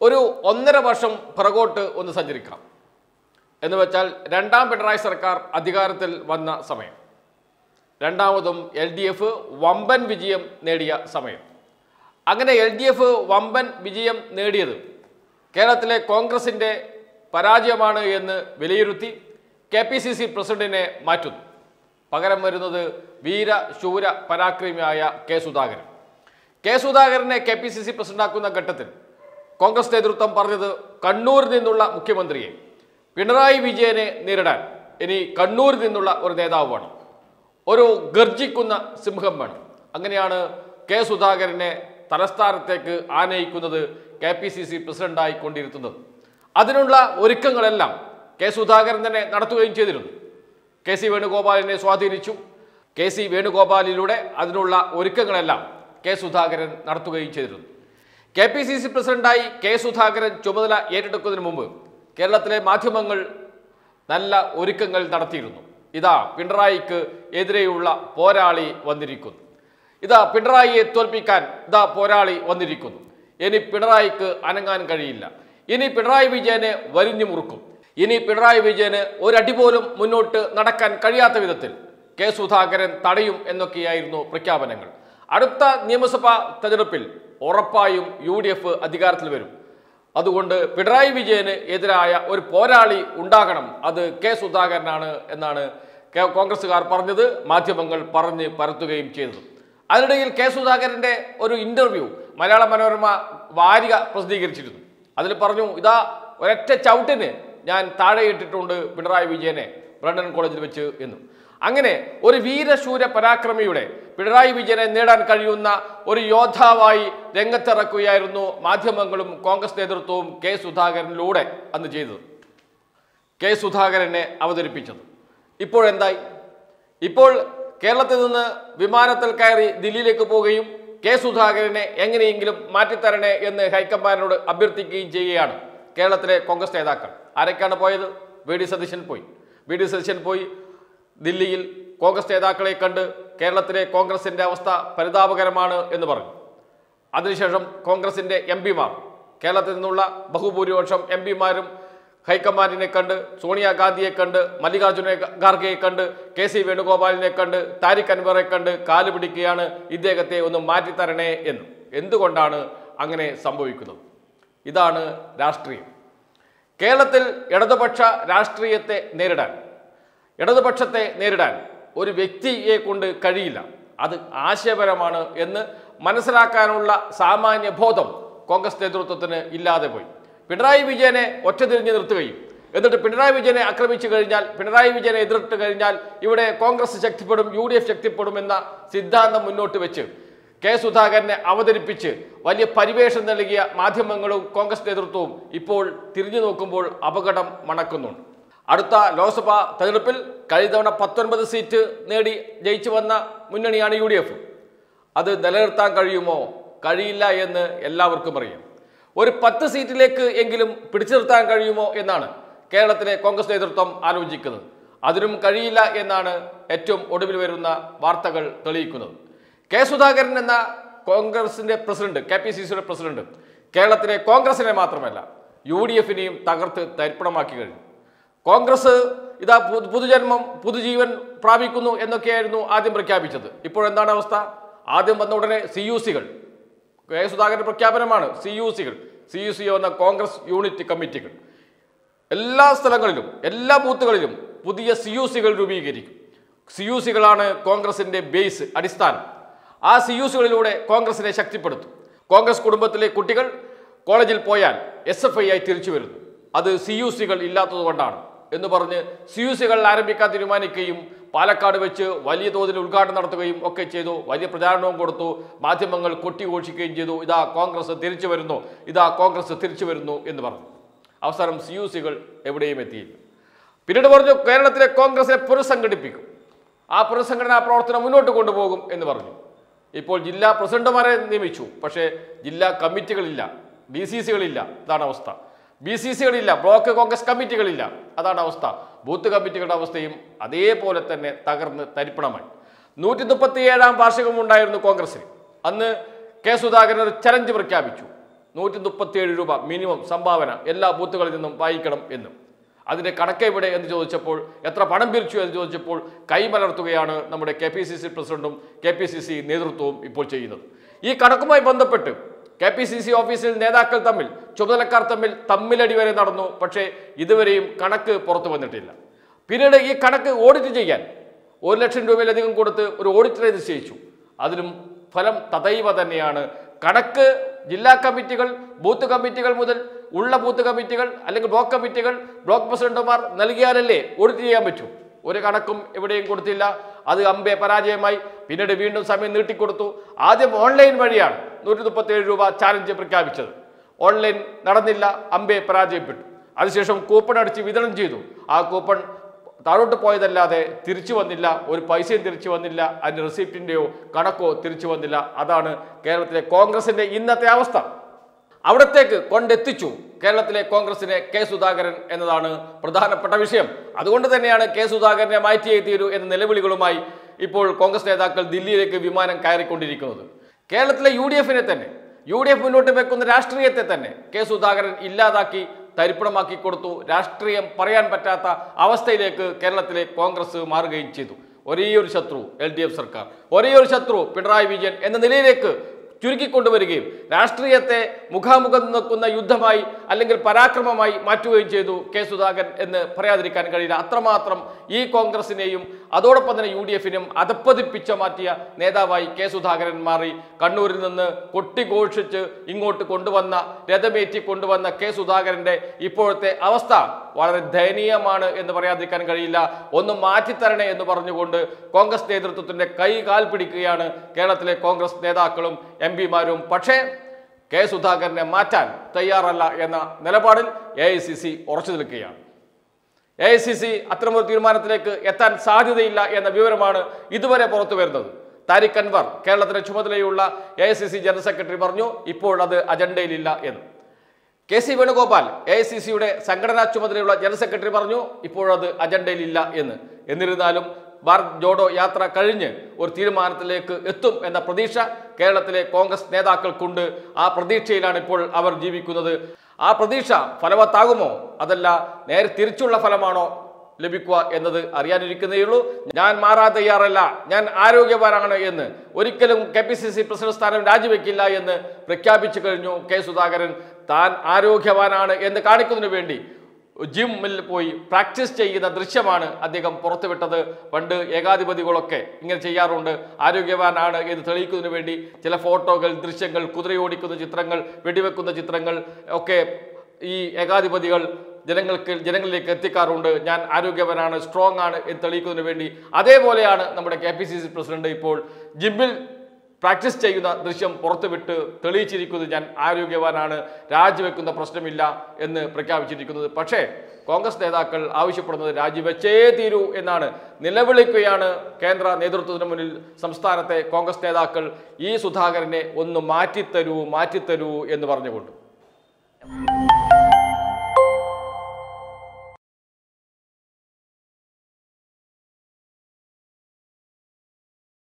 ഒരു ഒന്നര വർഷം പിറകോട്ട് ഒന്ന് സഞ്ചരിക്കാം എന്ന് വെച്ചാൽ രണ്ടാം പിണറായി സർക്കാർ അധികാരത്തിൽ വന്ന സമയം രണ്ടാമതും എൽ ഡി എഫ് വമ്പൻ വിജയം നേടിയ സമയം അങ്ങനെ എൽ ഡി എഫ് വമ്പൻ വിജയം നേടിയത് കേരളത്തിലെ കോൺഗ്രസിൻ്റെ പരാജയമാണ് എന്ന് വിലയിരുത്തി കെ പി സി സി പ്രസിഡന്റിനെ മാറ്റുന്നു പകരം വരുന്നത് വീര ശൂര പരാക്രമിയായ കെ സുധാകരൻ കെ സുധാകരനെ കെ പി സി സി പ്രസിഡന്റാക്കുന്ന ഘട്ടത്തിൽ കോൺഗ്രസ് നേതൃത്വം പറഞ്ഞത് കണ്ണൂരിൽ നിന്നുള്ള മുഖ്യമന്ത്രിയെ പിണറായി വിജയനെ നേരിടാൻ ഇനി കണ്ണൂരിൽ നിന്നുള്ള ഒരു നേതാവ് വേണം ഒരു ഗർജിക്കുന്ന സിംഹം വേണം അങ്ങനെയാണ് കെ സുധാകരനെ തലസ്ഥാനത്തേക്ക് ആനയിക്കുന്നത് കെ പി സി സി പ്രസിഡന്റായി കൊണ്ടിരുത്തുന്നത് അതിനുള്ള ഒരുക്കങ്ങളെല്ലാം കെ സുധാകരൻ തന്നെ നടത്തുകയും ചെയ്തിരുന്നു കെ സി വേണുഗോപാലിനെ സ്വാധീനിച്ചു കെ സി വേണുഗോപാലിലൂടെ അതിനുള്ള ഒരുക്കങ്ങളെല്ലാം കെ സുധാകരൻ നടത്തുകയും ചെയ്തിരുന്നു കെ പി സി സി പ്രസിഡന്റായി കെ സുധാകരൻ ചുമതല ഏറ്റെടുക്കുന്നതിന് മുമ്പ് കേരളത്തിലെ മാധ്യമങ്ങൾ നല്ല ഒരുക്കങ്ങൾ നടത്തിയിരുന്നു ഇതാ പിണറായിക്ക് എതിരെയുള്ള പോരാളി വന്നിരിക്കുന്നു ഇതാ പിണറായിയെ തോൽപ്പിക്കാൻ ഇതാ പോരാളി വന്നിരിക്കുന്നു ഇനി പിണറായിക്ക് അനങ്ങാൻ കഴിയില്ല ഇനി പിണറായി വിജയനെ വരിഞ്ഞു മുറുക്കും ഇനി പിണറായി വിജയന് ഒരടി പോലും മുന്നോട്ട് നടക്കാൻ കഴിയാത്ത വിധത്തിൽ കെ സുധാകരൻ തടയും എന്നൊക്കെയായിരുന്നു പ്രഖ്യാപനങ്ങൾ അടുത്ത നിയമസഭാ തെരഞ്ഞെടുപ്പിൽ ഉറപ്പായും യു ഡി എഫ് അധികാരത്തിൽ വരും അതുകൊണ്ട് പിണറായി വിജയന് എതിരായ ഒരു പോരാളി ഉണ്ടാകണം അത് കെ സുധാകരനാണ് എന്നാണ് കെ- കോൺഗ്രസ്സുകാർ പറഞ്ഞത് മാധ്യമങ്ങൾ പറഞ്ഞ് പരത്തുകയും ചെയ്തത് അതിനിടയിൽ കെ സുധാകരന്റെ ഒരു ഇന്റർവ്യൂ മലയാള മനോരമ വാരിക പ്രസിദ്ധീകരിച്ചിരുന്നു അതിൽ പറഞ്ഞു ഇതാ ഒരൊറ്റ ചവിട്ടിന് ഞാൻ താഴെയിട്ടിട്ടുണ്ട് പിണറായി വിജയനെ ബ്രണ്ടൻ കോളേജിൽ വെച്ച് എന്നും അങ്ങനെ ഒരു വീരശൂര പരാക്രമിയുടെ പിണറായി വിജയനെ നേടാൻ കഴിയുന്ന ഒരു യോദ്ധാവായി രംഗത്തിറക്കുകയായിരുന്നു മാധ്യമങ്ങളും കോൺഗ്രസ് നേതൃത്വവും കെ സുധാകരനിലൂടെ അന്ന് ചെയ്തത് കെ സുധാകരനെ അവതരിപ്പിച്ചത് ഇപ്പോഴെന്തായി ഇപ്പോൾ കേരളത്തിൽ നിന്ന് വിമാനത്തിൽ കയറി ദില്ലിയിലേക്ക് പോവുകയും കെ സുധാകരനെ എങ്ങനെയെങ്കിലും മാറ്റിത്തരണേ എന്ന് ഹൈക്കമാൻഡിനോട് അഭ്യർത്ഥിക്കുകയും ചെയ്യുകയാണ് കേരളത്തിലെ കോൺഗ്രസ് നേതാക്കൾ ആരൊക്കെയാണ് പോയത് വി ഡി സതീശൻ പോയി വി ഡി സതീശൻ പോയി ദില്ലിയിൽ കോൺഗ്രസ് നേതാക്കളെ കണ്ട് കേരളത്തിലെ കോൺഗ്രസിന്റെ അവസ്ഥ പരിതാപകരമാണ് എന്ന് പറഞ്ഞു അതിനുശേഷം കോൺഗ്രസിന്റെ എം പിമാർ കേരളത്തിൽ നിന്നുള്ള ബഹുഭൂരിപക്ഷം എം പിമാരും ഹൈക്കമാൻഡിനെ കണ്ട് സോണിയാഗാന്ധിയെ കണ്ട് മല്ലികാർജുന ഖാർഗെയെ കണ്ട് കെ സി വേണുഗോപാലിനെ കണ്ട് താരിഖ് അൻവറെ കണ്ട് കാല് പിടിക്കുകയാണ് ഇദ്ദേഹത്തെ ഒന്ന് മാറ്റിത്തരണേ എന്ന് എന്തുകൊണ്ടാണ് അങ്ങനെ സംഭവിക്കുന്നത് ഇതാണ് രാഷ്ട്രീയം കേരളത്തിൽ ഇടതുപക്ഷ രാഷ്ട്രീയത്തെ നേരിടാൻ ഇടതുപക്ഷത്തെ നേരിടാൻ ഒരു വ്യക്തിയെ കൊണ്ട് കഴിയില്ല അത് ആശയപരമാണ് എന്ന് മനസ്സിലാക്കാനുള്ള സാമാന്യ ബോധം കോൺഗ്രസ് നേതൃത്വത്തിന് ഇല്ലാതെ പോയി പിണറായി വിജയനെ ഒറ്റതിരിഞ്ഞ് നിർത്തുകയും എന്നിട്ട് പിണറായി വിജയനെ ആക്രമിച്ചു കഴിഞ്ഞാൽ പിണറായി വിജയനെ എതിർത്ത് കഴിഞ്ഞാൽ ഇവിടെ കോൺഗ്രസ് ശക്തിപ്പെടും യു ഡി എഫ് ശക്തിപ്പെടും എന്ന സിദ്ധാന്തം മുന്നോട്ട് വെച്ച് കെ സുധാകരനെ അവതരിപ്പിച്ച് വലിയ പരിവേഷം നൽകിയ മാധ്യമങ്ങളും കോൺഗ്രസ് നേതൃത്വവും ഇപ്പോൾ തിരിഞ്ഞു നോക്കുമ്പോൾ അപകടം മണക്കുന്നുണ്ട് അടുത്ത ലോക്സഭാ തെരഞ്ഞെടുപ്പിൽ കഴിഞ്ഞ തവണ പത്തൊൻപത് സീറ്റ് നേടി ജയിച്ചു വന്ന മുന്നണിയാണ് യു ഡി എഫ് അത് നിലനിർത്താൻ കഴിയുമോ കഴിയില്ല എന്ന് എല്ലാവർക്കും അറിയാം ഒരു പത്ത് സീറ്റിലേക്ക് എങ്കിലും പിടിച്ചു നിർത്താൻ കഴിയുമോ എന്നാണ് കേരളത്തിലെ കോൺഗ്രസ് നേതൃത്വം ആലോചിക്കുന്നത് അതിനും കഴിയില്ല എന്നാണ് ഏറ്റവും ഒടുവിൽ വരുന്ന വാർത്തകൾ തെളിയിക്കുന്നത് കെ സുധാകരൻ എന്ന കോൺഗ്രസിന്റെ പ്രസിഡന്റ് കെ പി സി സിയുടെ പ്രസിഡന്റ് കേരളത്തിലെ കോൺഗ്രസിനെ മാത്രമല്ല യു ഡി എഫിനെയും തകർത്ത് തരിപ്പണമാക്കി കഴിഞ്ഞു കോൺഗ്രസ് ഇതാ പു- പുതുജന്മം പുതുജീവൻ പ്രാപിക്കുന്നു എന്നൊക്കെയായിരുന്നു ആദ്യം പ്രഖ്യാപിച്ചത് ഇപ്പോൾ എന്താണ് അവസ്ഥ ആദ്യം വന്ന ഉടനെ സി യു സികൾ കെ സുധാകരന്റെ പ്രഖ്യാപനമാണ് സി യു സികൾ സി യു സി എന്ന കോൺഗ്രസ് യൂണിറ്റ് കമ്മിറ്റികൾ എല്ലാ സ്ഥലങ്ങളിലും എല്ലാ ബൂത്തുകളിലും പുതിയ സി യു സികൾ രൂപീകരിക്കും സി യു സികളാണ് കോൺഗ്രസിന്റെ ബേസ് അടിസ്ഥാനം ആ സി യു സികളിലൂടെ കോൺഗ്രസിനെ ശക്തിപ്പെടുത്തും കോൺഗ്രസ് കുടുംബത്തിലെ കുട്ടികൾ കോളേജിൽ പോയാൽ എസ് എഫ് ഐ ആയി തിരിച്ചു വരുന്നു അത് സി യു സികൾ ഇല്ലാത്തതുകൊണ്ടാണ് എന്ന് പറഞ്ഞ് സി യു സികൾ ആരംഭിക്കാൻ തീരുമാനിക്കുകയും പാലക്കാട് വെച്ച് വലിയ തോതിൽ ഉദ്ഘാടനം നടത്തുകയും ഒക്കെ ചെയ്തു വലിയ പ്രചാരണവും കൊടുത്തു മാധ്യമങ്ങൾ കൊട്ടിഘോഷിക്കുകയും ചെയ്തു ഇതാ കോൺഗ്രസ് തിരിച്ചു വരുന്നു ഇതാ കോൺഗ്രസ് തിരിച്ചു വരുന്നു എന്ന് പറഞ്ഞു അവസാനം സി യു സികൾ എവിടെയും എത്തിയില്ല പിന്നീട് പറഞ്ഞു കേരളത്തിലെ കോൺഗ്രസിനെ പുനഃസംഘടിപ്പിക്കും ആ പുനഃസംഘടനാ പ്രവർത്തനം മുന്നോട്ട് കൊണ്ടുപോകും എന്ന് പറഞ്ഞു ഇപ്പോൾ ജില്ലാ പ്രസിഡന്റുമാരെ നിയമിച്ചു പക്ഷേ ജില്ലാ കമ്മിറ്റികളില്ല ഡി സി സികളില്ല അതാണ് അവസ്ഥ ബി സി സികളില്ല ബ്ലോക്ക് കോൺഗ്രസ് കമ്മിറ്റികളില്ല അതാണ് അവസ്ഥ ബൂത്ത് കമ്മിറ്റികളുടെ അവസ്ഥയും അതേപോലെ തന്നെ തകർന്ന് തരിപ്പണമായി നൂറ്റി മുപ്പത്തി ഏഴാം വാർഷികം ഉണ്ടായിരുന്നു കോൺഗ്രസിന് അന്ന് കെ സുധാകരൻ ഒരു ചലഞ്ച് പ്രഖ്യാപിച്ചു നൂറ്റി മുപ്പത്തിയേഴ് രൂപ മിനിമം സംഭാവന എല്ലാ ബൂത്തുകളിൽ നിന്നും വായിക്കണം എന്നും അതിന്റെ കണക്ക് എവിടെ എന്ന് ചോദിച്ചപ്പോൾ എത്ര പണം പിരിച്ചു എന്ന് ചോദിച്ചപ്പോൾ കൈമലർത്തുകയാണ് നമ്മുടെ കെ പി സി സി പ്രസിഡന്റും കെ പി സി സി നേതൃത്വവും ഇപ്പോൾ ചെയ്യുന്നത് ഈ കണക്കുമായി ബന്ധപ്പെട്ട് കെ പി സി സി ഓഫീസിൽ നേതാക്കൾ തമ്മിൽ ചുമതലക്കാർ തമ്മിൽ തമ്മിലടി വരെ നടന്നു പക്ഷേ ഇതുവരെയും കണക്ക് പുറത്തു വന്നിട്ടില്ല പിന്നീട് ഈ കണക്ക് ഓഡിറ്റ് ചെയ്യാൻ ഒരു ലക്ഷം രൂപയിലധികം കൊടുത്ത് ഒരു ഓഡിറ്ററെ നിശ്ചയിച്ചു അതിലും ഫലം തദൈവ തന്നെയാണ് കണക്ക് ജില്ലാ കമ്മിറ്റികൾ ബൂത്ത് കമ്മിറ്റികൾ മുതൽ ഉള്ള ബൂത്ത് കമ്മിറ്റികൾ അല്ലെങ്കിൽ ബ്ലോക്ക് കമ്മിറ്റികൾ ബ്ലോക്ക് പ്രസിഡന്റുമാർ നൽകിയാലല്ലേ ഓഡിറ്റ് ചെയ്യാൻ പറ്റൂ ഒരു കണക്കും എവിടെയും കൊടുത്തില്ല അത് അമ്പെ പരാജയമായി പിന്നീട് വീണ്ടും സമയം നീട്ടിക്കൊടുത്തു ആദ്യം ഓൺലൈൻ വഴിയാണ് നൂറ്റി മുപ്പത്തേഴ് രൂപ ചാലഞ്ച് പ്രഖ്യാപിച്ചത് ഓൺലൈൻ നടന്നില്ല അമ്പെ പരാജയപ്പെട്ടു അതിനുശേഷം കൂപ്പൺ അടിച്ച് വിതരണം ചെയ്തു ആ കൂപ്പൺ താഴോട്ട് പോയതല്ലാതെ തിരിച്ചു വന്നില്ല ഒരു പൈസയും തിരിച്ചു വന്നില്ല അതിൻ്റെ റെസിപ്റ്റിൻ്റെയോ കണക്കോ തിരിച്ചു വന്നില്ല അതാണ് കേരളത്തിലെ കോൺഗ്രസിൻ്റെ ഇന്നത്തെ അവസ്ഥ അവിടത്തേക്ക് കൊണ്ടെത്തിച്ചു കേരളത്തിലെ കോൺഗ്രസിനെ കെ സുധാകരൻ എന്നതാണ് പ്രധാനപ്പെട്ട വിഷയം അതുകൊണ്ട് തന്നെയാണ് കെ സുധാകരനെ മാറ്റിയേ തീരൂ എന്ന നിലവിളികളുമായി ഇപ്പോൾ കോൺഗ്രസ് നേതാക്കൾ ദില്ലിയിലേക്ക് വിമാനം കയറിക്കൊണ്ടിരിക്കുന്നത് കേരളത്തിലെ യു ഡി എഫിനെ തന്നെ യു ഡി എഫ് മുന്നോട്ട് വെക്കുന്ന രാഷ്ട്രീയത്തെ തന്നെ കെ സുധാകരൻ ഇല്ലാതാക്കി തരിപ്പണമാക്കി കൊടുത്തു രാഷ്ട്രീയം പറയാൻ പറ്റാത്ത അവസ്ഥയിലേക്ക് കേരളത്തിലെ കോൺഗ്രസ് മാറുകയും ചെയ്തു ഒരേ ഒരു ശത്രു എൽ ഡി എഫ് സർക്കാർ ഒരേ ഒരു ശത്രു പിണറായി വിജയൻ എന്ന നിലയിലേക്ക് ചുരുക്കിക്കൊണ്ടുവരികയും രാഷ്ട്രീയത്തെ മുഖാമുഖം നിൽക്കുന്ന യുദ്ധമായി അല്ലെങ്കിൽ പരാക്രമമായി മാറ്റുകയും ചെയ്തു കെ സുധാകരൻ എന്ന് പറയാതിരിക്കാൻ കഴിയില്ല അത്രമാത്രം ഈ കോൺഗ്രസിനെയും അതോടൊപ്പം തന്നെ യു ഡി എഫിനും അതപ്പതിപ്പിച്ച മാറ്റിയ നേതാവായി കെ സുധാകരൻ മാറി കണ്ണൂരിൽ നിന്ന് കൊട്ടിഘോഷിച്ച് ഇങ്ങോട്ട് കൊണ്ടുവന്ന രഥമേറ്റി കൊണ്ടുവന്ന കെ സുധാകരന്റെ ഇപ്പോഴത്തെ അവസ്ഥ വളരെ ദയനീയമാണ് എന്ന് പറയാതിരിക്കാൻ കഴിയില്ല ഒന്ന് മാറ്റിത്തരണേ എന്ന് പറഞ്ഞുകൊണ്ട് കോൺഗ്രസ് നേതൃത്വത്തിന്റെ കൈ കാൽ പിടിക്കുകയാണ് കേരളത്തിലെ കോൺഗ്രസ് നേതാക്കളും എം പിമാരും പക്ഷേ കെ സുധാകരനെ മാറ്റാൻ തയ്യാറല്ല എന്ന നിലപാടിൽ എ ഐ സി സി ഉറച്ചു നിൽക്കുകയാണ് എ ഐ സി സി അത്തരമൊരു തീരുമാനത്തിലേക്ക് എത്താൻ സാധ്യതയില്ല എന്ന വിവരമാണ് ഇതുവരെ പുറത്തു വരുന്നത് താരിഖ് അൻവർ കേരളത്തിലെ ചുമതലയുള്ള A I C C general secretary പറഞ്ഞു ഇപ്പോൾ അത് അജണ്ടയിലില്ല എന്ന് K C Venugopal A I C സിയുടെ സംഘടനാ ചുമതലയുള്ള ജനറൽ സെക്രട്ടറി പറഞ്ഞു ഇപ്പോഴത് അജണ്ടയിലില്ല എന്ന് എന്നിരുന്നാലും ഭാരത് ജോഡോ യാത്ര കഴിഞ്ഞ് ഒരു തീരുമാനത്തിലേക്ക് എത്തും എന്ന പ്രതീക്ഷ കേരളത്തിലെ കോൺഗ്രസ് നേതാക്കൾക്കുണ്ട് ആ പ്രതീക്ഷയിലാണ് ഇപ്പോൾ അവർ ജീവിക്കുന്നത് ആ പ്രതീക്ഷ ഫലവത്താകുമോ അതല്ല നേരെ തിരിച്ചുള്ള ഫലമാണോ ലഭിക്കുക എന്നത് അറിയാനിരിക്കുന്നേയുള്ളൂ ഞാൻ മാറാൻ തയ്യാറല്ല ഞാൻ ആരോഗ്യവാനാണ് എന്ന് ഒരിക്കലും K P C C president സ്ഥാനം രാജിവെക്കില്ല എന്ന് പ്രഖ്യാപിച്ചു കഴിഞ്ഞു കെ സുധാകരൻ താൻ ആരോഗ്യവാനാണ് എന്ന് കാണിക്കുന്നതിന് വേണ്ടി ജിമ്മിൽ പോയി പ്രാക്ടീസ് ചെയ്യുന്ന ദൃശ്യമാണ് അദ്ദേഹം പുറത്തുവിട്ടത് പണ്ട് ഏകാധിപതികളൊക്കെ ഇങ്ങനെ ചെയ്യാറുണ്ട് ആരോഗ്യവാനാണ് എന്ന് തെളിയിക്കുന്നതിന് വേണ്ടി ചില ഫോട്ടോകൾ ദൃശ്യങ്ങൾ കുതിരയോടിക്കുന്ന ചിത്രങ്ങൾ വെടിവെക്കുന്ന ചിത്രങ്ങൾ ഒക്കെ ഈ ഏകാധിപതികൾ ജനങ്ങൾക്ക് ജനങ്ങളിലേക്ക് എത്തിക്കാറുണ്ട് ഞാൻ ആരോഗ്യവാനാണ് സ്ട്രോങ് ആണ് എന്ന് തെളിയിക്കുന്നതിന് വേണ്ടി അതേപോലെയാണ് നമ്മുടെ K P C C president ഇപ്പോൾ ജിമ്മിൽ പ്രാക്ടീസ് ചെയ്യുന്ന ദൃശ്യം പുറത്തുവിട്ട് തെളിയിച്ചിരിക്കുന്നത് ഞാൻ ആരോഗ്യവാനാണ് രാജിവെക്കുന്ന പ്രശ്നമില്ല എന്ന് പ്രഖ്യാപിച്ചിരിക്കുന്നത് പക്ഷേ കോൺഗ്രസ് നേതാക്കൾ ആവശ്യപ്പെടുന്നത് രാജിവെച്ചേ തീരൂ എന്നാണ് നിലവിളിക്കുകയാണ് കേന്ദ്ര നേതൃത്വത്തിന് മുന്നിൽ സംസ്ഥാനത്തെ കോൺഗ്രസ് നേതാക്കൾ ഈ സുധാകരനെ ഒന്ന് മാറ്റിത്തരൂ മാറ്റിത്തരൂ എന്ന് പറഞ്ഞുകൊണ്ട്